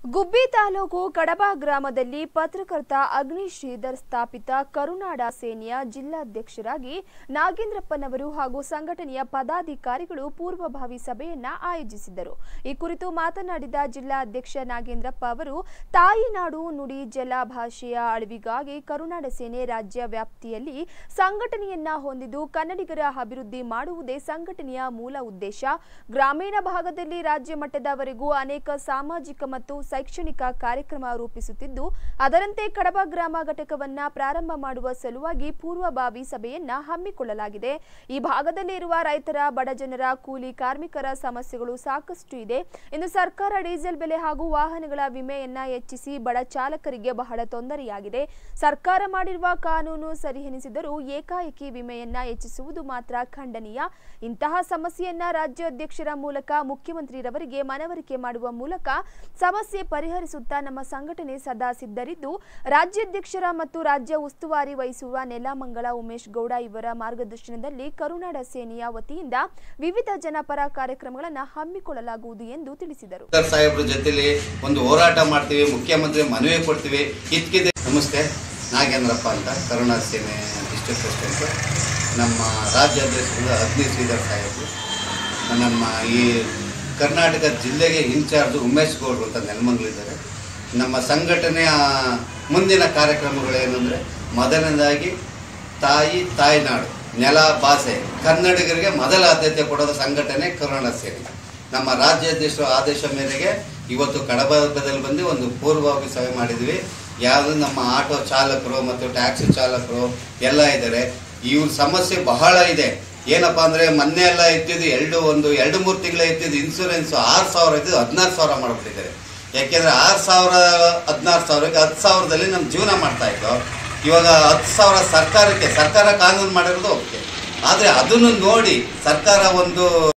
ಗುಬ್ಬಿ ತಾಲೂಕು ಕಡಬ ಗ್ರಾಮದಲ್ಲಿ ಪತ್ರಕರ್ತ ಅಗ್ನಿ ಶ್ರೀಧರ್ ಸ್ಥಾಪಿತ ಕರುನಾಡ ಸೇನೆಯ ಜಿಲ್ಲಾಧ್ಯಕ್ಷರಾಗಿ ನಾಗೇಂದ್ರಪ್ಪನವರು ಹಾಗೂ ಸಂಘಟನೆಯ ಪದಾಧಿಕಾರಿಗಳು ಪೂರ್ವಭಾವಿ ಸಭೆಯನ್ನ ಆಯೋಜಿಸಿದ್ದರು ಈ ಕುರಿತು ಮಾತನಾಡಿದ ಜಿಲ್ಲಾಧ್ಯಕ್ಷ ನಾಗೇಂದ್ರಪ್ಪ ಅವರು ತಾಯಿನಾಡು ನುಡಿ ಜಲ ಭಾಷೆಯ ಅಳಿವಿಗಾಗಿ ಕರುನಾಡ ಸೇನೆ ರಾಜ್ಯ ವ್ಯಾಪ್ತಿಯಲ್ಲಿ ಸಂಘಟನೆಯನ್ನ ಹೊಂದಿದ್ದು ಕನ್ನಡಿಗರ ಅಭಿವೃದ್ಧಿ ಮಾಡುವುದೇ ಸಂಘಟನೆಯ ಮೂಲ ಉದ್ದೇಶ ಗ್ರಾಮೀಣ ಭಾಗದಲ್ಲಿ ರಾಜ್ಯ ಮಟ್ಟದವರೆಗೂ ಅನೇಕ ಸಾಮಾಜಿಕ ಮತ್ತು ಶೈಕ್ಷಣಿಕ ಕಾರ್ಯಕ್ರಮ ರೂಪಿಸುತ್ತಿದ್ದು ಅದರಂತೆ ಕಡಬ ಗ್ರಾಮ ಘಟಕವನ್ನ ಪ್ರಾರಂಭ ಮಾಡುವ ಸಲುವಾಗಿ ಪೂರ್ವಭಾವಿ ಸಭೆಯನ್ನ ಹಮ್ಮಿಕೊಳ್ಳಲಾಗಿದೆ ಈ ಭಾಗದಲ್ಲಿ ಇರುವ ರೈತರ ಬಡಜನರ ಕೂಲಿ ಕಾರ್ಮಿಕರ ಸಮಸ್ಯೆಗಳು ಸಾಕಷ್ಟು ಇದೆ ಇನ್ನು ಸರ್ಕಾರ ಡೀಸೆಲ್ ಬೆಲೆ ಹಾಗೂ ವಾಹನಗಳ ವಿಮೆಯನ್ನ ಹೆಚ್ಚಿಸಿ ಬಡ ಚಾಲಕರಿಗೆ ಬಹಳ ತೊಂದರೆಯಾಗಿದೆ ಸರ್ಕಾರ ಮಾಡಿರುವ ಕಾನೂನು ಸರಿಹೆನಿಸಿದರೂ ಏಕಾಏಕಿ ವಿಮೆಯನ್ನ ಹೆಚ್ಚಿಸುವುದು ಮಾತ್ರ ಖಂಡನೀಯ ಇಂತಹ ಸಮಸ್ಯೆಯನ್ನ ರಾಜ್ಯಾಧ್ಯಕ್ಷರ ಮೂಲಕ ಮುಖ್ಯಮಂತ್ರಿರವರಿಗೆ ಮನವರಿಕೆ ಮಾಡುವ ಮೂಲಕ ಸಮಸ್ಯೆ ಪರಿಹರಿಸುತ್ತಾ ನಮ್ಮ ಸಂಘಟನೆ ಸದಾ ಸಿದ್ಧರಿದ್ದು ರಾಜ್ಯಾಧ್ಯಕ್ಷರ ಮತ್ತು ರಾಜ್ಯ ಉಸ್ತುವಾರಿ ವಹಿಸುವ ನೆಲಮಂಗಲ ಉಮೇಶ್ ಗೌಡ ಇವರ ಮಾರ್ಗದರ್ಶನದಲ್ಲಿ ಕರುನಾಡ ಸೇನೆಯ ವತಿಯಿಂದ ವಿವಿಧ ಜನಪರ ಕಾರ್ಯಕ್ರಮಗಳನ್ನು ಹಮ್ಮಿಕೊಳ್ಳಲಾಗುವುದು ಎಂದು ತಿಳಿಸಿದರು ಡಾಕ್ಟರ್ ಸಾಹೇಬ್ರ ಜೊತೆಲಿ ಒಂದು ಹೋರಾಟ ಮಾಡ್ತೀವಿ ಮುಖ್ಯಮಂತ್ರಿ ಮನವಿ ಕೊಡ್ತೀವಿ ಇದ್ಕಿದೆ ನಮಸ್ತೆ ನಾಗೇಂದ್ರಪ್ಪ ಅಂತ ಕರುಣಾ ಸೇನೆ ಡಿಸ್ಟ್ರಿಕ್ಟ್ ಪ್ರೆಸಿಡೆಂಟ್ ನಮ್ಮ ರಾಜ್ಯಾಧ್ಯಕ್ಷರು ಅಗ್ನಿ ಶ್ರೀಧರ್ ಸಾಹೇಬರು ನಮ್ಮ ಈ ಕರ್ನಾಟಕ ಜಿಲ್ಲೆಗೆ ಇನ್ಚಾರ್ಜ್ ಉಮೇಶ್ ಗೌಡ್ರು ಅಂತ ನೆಲಮಂಗಲಿದ್ದಾರೆ ನಮ್ಮ ಸಂಘಟನೆಯ ಮುಂದಿನ ಕಾರ್ಯಕ್ರಮಗಳೇನೆಂದರೆ ಮೊದಲನೇದಾಗಿ ತಾಯಿ ತಾಯ್ನಾಡು ನೆಲ ಭಾಷೆ ಕನ್ನಡಿಗರಿಗೆ ಮೊದಲ ಆದ್ಯತೆ ಕೊಡೋದು ಸಂಘಟನೆ ಕರುಣಾ ಸೇನೆ ನಮ್ಮ ರಾಜ್ಯಾಧ್ಯಕ್ಷರ ಆದೇಶ ಮೇರೆಗೆ ಇವತ್ತು ಕಡಬದಲ್ಲಿ ಬಂದು ಒಂದು ಪೂರ್ವಭಾವಿ ಸಭೆ ಮಾಡಿದ್ವಿ ಯಾವುದು ನಮ್ಮ ಆಟೋ ಚಾಲಕರು ಮತ್ತು ಟ್ಯಾಕ್ಸಿ ಚಾಲಕರು ಎಲ್ಲ ಇದ್ದಾರೆ ಇವ್ರ ಸಮಸ್ಯೆ ಬಹಳ ಇದೆ ಏನಪ್ಪಾ ಅಂದ್ರೆ ಮೊನ್ನೆ ಎಲ್ಲ ಇತ್ತಿದ್ದು ಎರಡು ಒಂದು ಎರಡು ಮೂರು ತಿಂಗಳ ಇತ್ತಿದ್ದು ಇನ್ಸೂರೆನ್ಸ್ ಆರು ಸಾವಿರ ಇದ್ದು ಹದಿನಾರು ಸಾವಿರ ಮಾಡಿಬಿಟ್ಟಿದ್ದಾರೆ ಯಾಕೆಂದ್ರೆ ಆರು ಸಾವಿರ ಹದಿನಾರು ಸಾವಿರಕ್ಕೆ ಹತ್ತು ಸಾವಿರದಲ್ಲಿ ನಮ್ಮ ಜೀವನ ಮಾಡ್ತಾ ಇದ್ದೋ ಇವಾಗ ಹತ್ತು ಸಾವಿರ ಸರ್ಕಾರಕ್ಕೆ ಸರ್ಕಾರ ಕಾನೂನು ಮಾಡಿರೋದು ಓಕೆ ಆದರೆ ಅದನ್ನು ನೋಡಿ ಸರ್ಕಾರ ಒಂದು